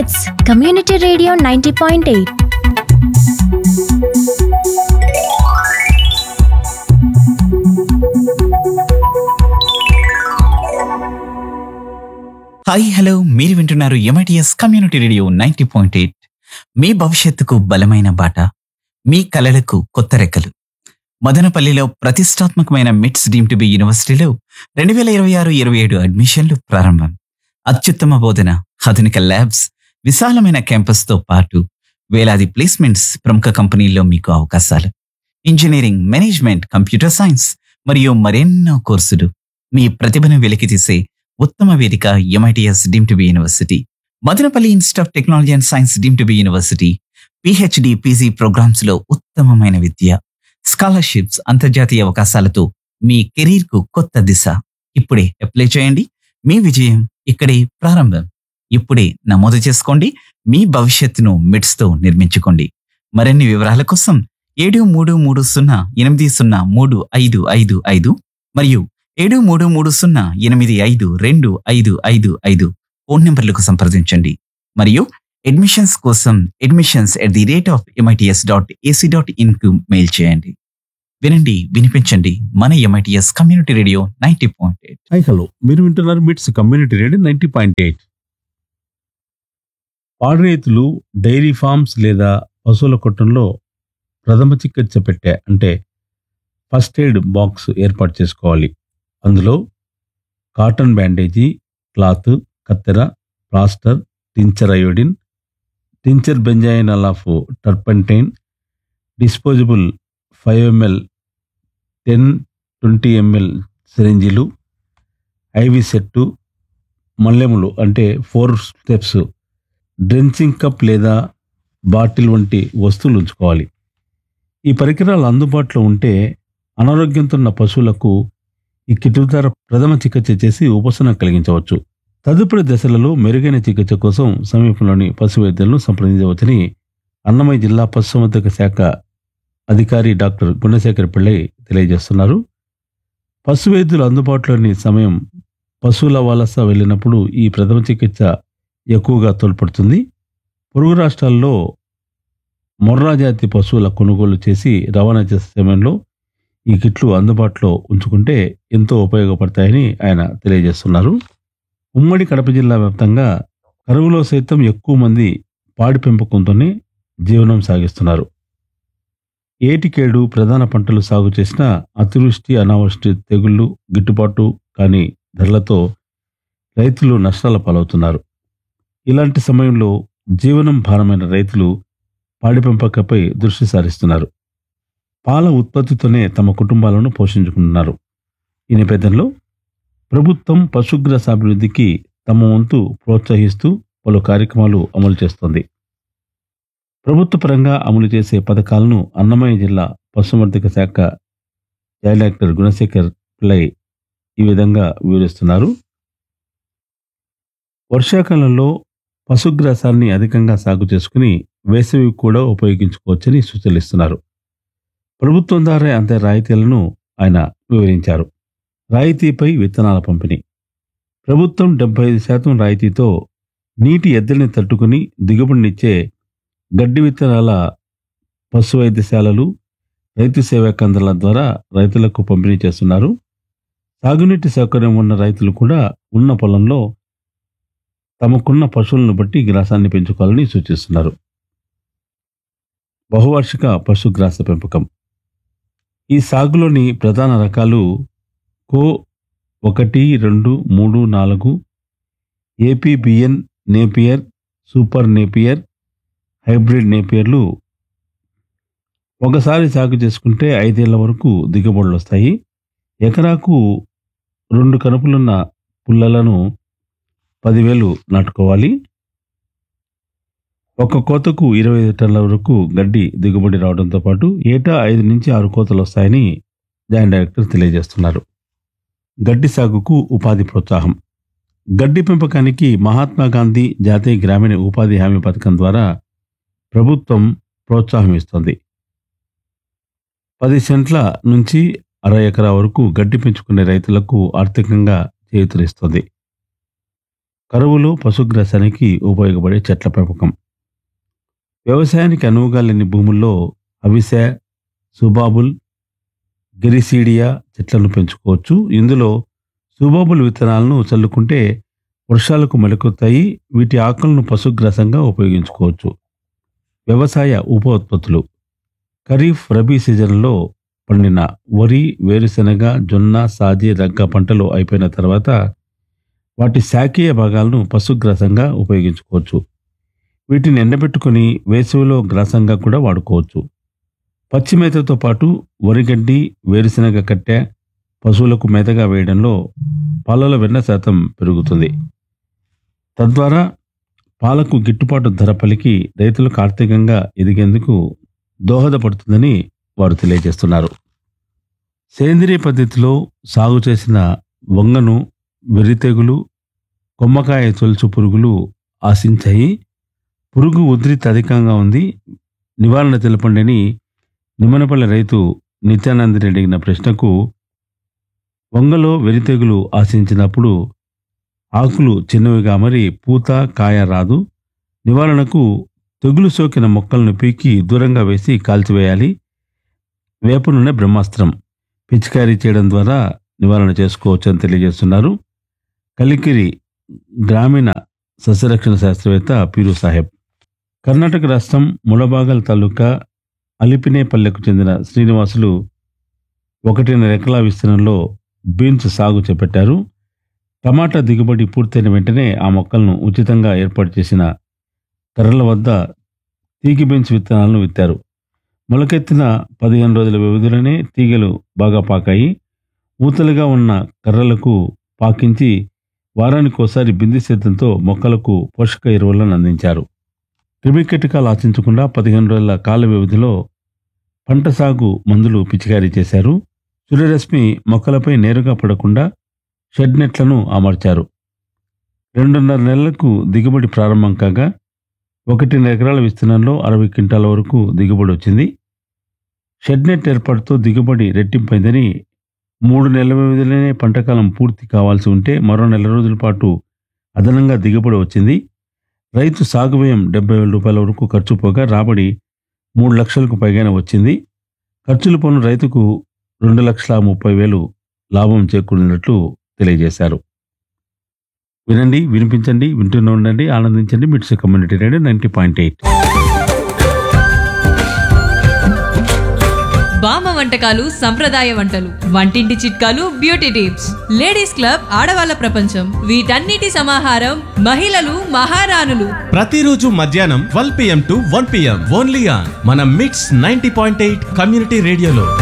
It's Community Radio 90.8. Hi hello మీరు వింటున్నారు MITS community radio ninety point eight మీ భవిష్యత్తుకు బలమైన బాట మీ కలలకు కొత్త రెక్కలు మదనపల్లిలో ప్రతిష్టాత్మకమైన మిట్స్ డీమ్ టు బి యూనివర్సిటీలో రెండు వేల ఇరవై ఆరు ఇరవై ఏడు అడ్మిషన్లు ప్రారంభం అత్యుత్తమ బోధన ఆధునిక ల్యాబ్స్ విశాలమైన క్యాంపస్తో పాటు వేలాది ప్లేస్మెంట్స్ ప్రముఖ కంపెనీల్లో మీకు అవకాశాలు ఇంజనీరింగ్ మేనేజ్మెంట్ కంప్యూటర్ సైన్స్ మరియు మరెన్నో కోర్సులు మీ ప్రతిభను వెలికితీసే ఉత్తమ వేదిక MITS deem to be university Madanapalle Institute of Technology and Science deem to be university PhD PG programmes లో ఉత్తమమైన విద్య స్కాలర్షిప్స్ అంతర్జాతీయ అవకాశాలతో మీ కెరీర్ కు కొత్త దిశ ఇప్పుడే అప్లై చేయండి మీ విజయం ఇక్కడే ప్రారంభం ఇప్పుడే నమోదు చేసుకోండి మీ భవిష్యత్తును మిడ్స్ తో నిర్మించుకోండి మరిన్ని వివరాల కోసం ఏడు మూడు మూడు సున్నా ఎనిమిది సున్నా మూడు ఐదు ఐదు ఐదు మరియు ఏడు మూడు మూడు సున్నా ఎనిమిది ఐదు రెండు ఐదు ఐదు ఐదు ఫోన్ నెంబర్లకు సంప్రదించండి మరియు అడ్మిషన్స్ కోసం admissions at the rate of MITS dot AC dot ఇన్కు మెయిల్ చేయండి వినండి వినిపించండి మన MITS community radio ninety point eight hi hello మీరు వింటున్నారు MITS community radio ninety point eight పాడి రైతులు డైరీ ఫార్మ్స్ లేదా పశువుల కొట్టంలో ప్రథమ చికిత్స పెట్టే అంటే ఫస్ట్ ఎయిడ్ బాక్స్ ఏర్పాటు చేసుకోవాలి అందులో కాటన్ బ్యాండేజీ క్లాత్ కత్తెర plaster tincture iodine tincture benzoin of turpentine disposable five ML ten twenty ML సిరింజీలు ఐవి సెట్టు మల్లెములు అంటే ఫోర్ స్టెప్స్ డ్రెంచింగ్ కప్ లేదా బాటిల్ వంటి వస్తువులు ఉంచుకోవాలి ఈ పరికరాలు అందుబాటులో ఉంటే అనారోగ్యంతో ఉన్న పశువులకు ఈ కిటుల ద్వారా ప్రథమ చికిత్స చేసి ఉపశమనం కలిగించవచ్చు తదుపరి దశలలో మెరుగైన చికిత్స కోసం సమీపంలోని పశు వైద్యులను సంప్రదించవచ్చని అన్నమయ్య జిల్లా పశుసంవర్ధక శాఖ అధికారి డాక్టర్ గుణశేఖర్ పిళ్ళై తెలియజేస్తున్నారు పశు వైద్యులు అందుబాటులోని సమయం పశువుల వలస వెళ్ళినప్పుడు ఈ ప్రథమ చికిత్స ఎక్కువగా తోడ్పడుతుంది పొరుగు రాష్ట్రాల్లో మొర్రా జాతి పశువుల కొనుగోలు చేసి రవాణా చేసే సమయంలో ఈ కిట్లు అందుబాటులో ఉంచుకుంటే ఎంతో ఉపయోగపడతాయని ఆయన తెలియజేస్తున్నారు ఉమ్మడి కడప జిల్లా వ్యాప్తంగా కరువులో సైతం ఎక్కువ మంది పాడి పెంపకంతోనే జీవనం సాగిస్తున్నారు ఏటికేడు ప్రధాన పంటలు సాగు చేసిన అతివృష్టి అనావృష్టి తెగుళ్ళు గిట్టుబాటు కాని ధరలతో రైతులు నష్టాల పాలవుతున్నారు ఇలాంటి సమయంలో జీవనం భారమైన రైతులు పాడి పెంపకపై దృష్టి సారిస్తున్నారు పాల ఉత్పత్తితోనే తమ కుటుంబాలను పోషించుకుంటున్నారు ఈ నేపథ్యంలో ప్రభుత్వం పశుగ్రాస అభివృద్ధికి తమ వంతు ప్రోత్సహిస్తూ పలు కార్యక్రమాలు అమలు చేస్తోంది ప్రభుత్వ పరంగా అమలు చేసే పథకాలను అన్నమయ్య జిల్లా పశుసంవర్ధక శాఖ డైరెక్టర్ గుణశేఖర్ పిల్లై ఈ విధంగా వివరిస్తున్నారు వర్షాకాలంలో పశుగ్రాసాన్ని అధికంగా సాగు చేసుకుని వేసవి కూడా ఉపయోగించుకోవచ్చని సూచనలు ఇస్తున్నారు ప్రభుత్వం ద్వారా అంతే రాయితీలను ఆయన వివరించారు రాయితీపై విత్తనాల పంపిణీ ప్రభుత్వం డెబ్బై ఐదు శాతం రాయితీతో నీటి ఎద్దడిని తట్టుకుని దిగుబడినిచ్చే గడ్డి విత్తనాల పశు వైద్యశాలలు రైతు సేవా కేంద్రాల ద్వారా రైతులకు పంపిణీ చేస్తున్నారు సాగునీటి సౌకర్యం ఉన్న రైతులు కూడా ఉన్న పొలంలో తమకున్న పశువులను బట్టి గ్రాసాన్ని పెంచుకోవాలని సూచిస్తున్నారు బహువార్షిక పశుగ్రాస పెంపకం ఈ సాగులోని ప్రధాన రకాలు కో ఒకటి రెండు మూడు నాలుగు APBN Napier super Napier hybrid నేపియర్లు ఒకసారి సాగు చేసుకుంటే ఐదేళ్ల వరకు దిగుబడులు వస్తాయి ఎకరాకు రెండు కనుపులున్న పుల్లలను పదివేలు నాటుకోవాలి ఒక కోతకు ఇరవై ఐదు టన్నుల వరకు గడ్డి దిగుబడి రావడంతో పాటు ఏటా ఐదు నుంచి ఆరు కోతలు వస్తాయని జాయింట్ డైరెక్టర్ తెలియజేస్తున్నారు గడ్డి సాగుకు ఉపాధి ప్రోత్సాహం గడ్డి పెంపకానికి మహాత్మా గాంధీ జాతీయ గ్రామీణ ఉపాధి హామీ పథకం ద్వారా ప్రభుత్వం ప్రోత్సాహం ఇస్తోంది పది సెంట్ల నుంచి అర ఎకరా వరకు గడ్డి పెంచుకునే రైతులకు ఆర్థికంగా చేయూతనిస్తుంది కరువులో పశుగ్రాసానికి ఉపయోగపడే చెట్ల పెంపకం వ్యవసాయానికి అనువుగా లేని భూముల్లో అవిసె సుబాబుల్ గెరిసీడియా చెట్లను పెంచుకోవచ్చు ఇందులో సుబాబుల్ విత్తనాలను చల్లుకుంటే వర్షాలకు మొలకెత్తాయి వీటి ఆకులను పశుగ్రాసంగా ఉపయోగించుకోవచ్చు వ్యవసాయ ఉప ఉత్పత్తులు ఖరీఫ్ రబీ సీజన్లో పండిన వరి వేరుశెనగ జొన్న సాజి రగ్గ పంటలు అయిపోయిన తర్వాత వాటి శాఖీయ భాగాలను పశుగ్రాసంగా ఉపయోగించుకోవచ్చు వీటిని ఎండబెట్టుకొని వేసవిలో గ్రాసంగా కూడా వాడుకోవచ్చు పచ్చి మేతతో పాటు వరిగడ్డి వేరుశెనగ కట్టె పశువులకు మేతగా వేయడంలో పాలలో వెన్న శాతం పెరుగుతుంది తద్వారా పాలకు గిట్టుబాటు ధర పలికి రైతులకు ఆర్థికంగా ఎదిగేందుకు దోహదపడుతుందని వారు తెలియజేస్తున్నారు సేంద్రియ పద్ధతిలో సాగు చేసిన వంగను వెర్రితెగులు కొమ్మకాయ తొలుచు పురుగులు ఆశించాయి పురుగు ఉధృతి అధికంగా ఉంది నివారణ తెలపండి అని నిమ్మనపల్లి రైతు నిత్యానంద రెడ్డి అడిగిన ప్రశ్నకు వంగలో వెరితెగులు ఆశించినప్పుడు ఆకులు చిన్నవిగా మరి పూత కాయ రాదు నివారణకు తెగులు సోకిన మొక్కలను పీకి దూరంగా వేసి కాల్చివేయాలి వేప నూనె బ్రహ్మాస్త్రం పిచికారీ చేయడం ద్వారా నివారణ చేసుకోవచ్చు అని తెలియజేస్తున్నారు కలికిరి గ్రామీణ సస్యరక్షణ శాస్త్రవేత్త పీరు సాహెబ్ కర్ణాటక రాష్ట్రం ముళబాగల్ తాలూకా అలిపినేపల్లెకు చెందిన శ్రీనివాసులు ఒకటిన్నర ఎకరాల విస్తీర్ణంలో బీన్స్ సాగు చేపట్టారు టమాటా దిగుబడి పూర్తయిన వెంటనే ఆ మొక్కలను ఉచితంగా ఏర్పాటు చేసిన కర్రల వద్ద తీగి బీన్స్ విత్తనాలను విత్తారు మొలకెత్తిన పదిహేను రోజుల వ్యవధిలోనే తీగలు బాగా పాకాయి ఊతలుగా ఉన్న కర్రలకు పాకించి వారానికి ఒకసారి బిందు సేద్యంతో మొక్కలకు పోషక ఎరువులను అందించారు క్రిమికీటకాలు ఆశించకుండా పదిహేను రోజుల కాల వ్యవధిలో పంట సాగు మందులు పిచికారీ చేశారు సూర్యరశ్మి మొక్కలపై నేరుగా పడకుండా షెడ్ నెట్లను అమర్చారు రెండున్నర నెలలకు దిగుబడి ప్రారంభం కాగా ఒకటిన్నర ఎకరాల విస్తీర్ణంలో అరవై క్వింటాల వరకు దిగుబడి వచ్చింది షెడ్ నెట్ ఏర్పాటుతో దిగుబడి రెట్టింపైందని మూడు నెలల వ్యవధిలోనే పంటకాలం పూర్తి కావాల్సి ఉంటే మరో నెల రోజుల పాటు అదనంగా దిగుబడి వచ్చింది రైతు సాగు వ్యయం డెబ్బై వేల రూపాయల వరకు ఖర్చు పోగా రాబడి మూడు లక్షలకు పైగానే వచ్చింది ఖర్చులు పన్ను రైతుకు రెండు లక్షల ముప్పై వేలు లాభం చేకూరినట్లు తెలియజేశారు వినండి వినిపించండి వింటూనే ఉండండి ఆనందించండి MITS community radio ninety point eight బామ్మ వంటకాలు సంప్రదాయ వంటలు వంటింటి చిట్కాలు బ్యూటీ టిప్స్ లేడీస్ క్లబ్ ఆడవాళ్ళ ప్రపంచం వీటన్నిటి సమాహారం మహిళలు మహారాణులు ప్రతిరోజు మధ్యాహ్నం twelve PM to one PM only on మన MITS ninety point eight community రేడియోలో